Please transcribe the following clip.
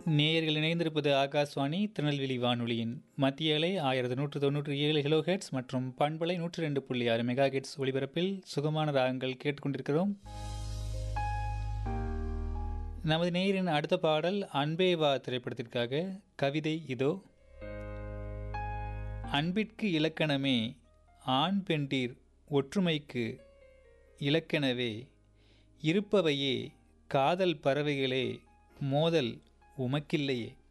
நேயர்கள் இணைந்திருப்பது ஆகாஷ்வாணி திருநெல்வேலி வானொலியின் மத்திய அலை ஆயிரத்தி நூற்று தொண்ணூற்றி ஏழு கிலோ ஹெட்ஸ் மற்றும் பண்பலை நூற்றி ரெண்டு புள்ளி ஆறு மெகா ஹெட்ஸ் ஒளிபரப்பில் சுகமான ராகங்கள் கேட்டுக்கொண்டிருக்கிறோம் நமது நேயரின் அடுத்த பாடல் அன்பே வா திரைப்படத்திற்காக கவிதை இதோ அன்பிற்கு இலக்கணமே ஆண் பெண்டீர் ஒற்றுமைக்கு இலக்கணவே இருப்பவையே காதல் பறவைகளே மோதல் உமக்கில்லையே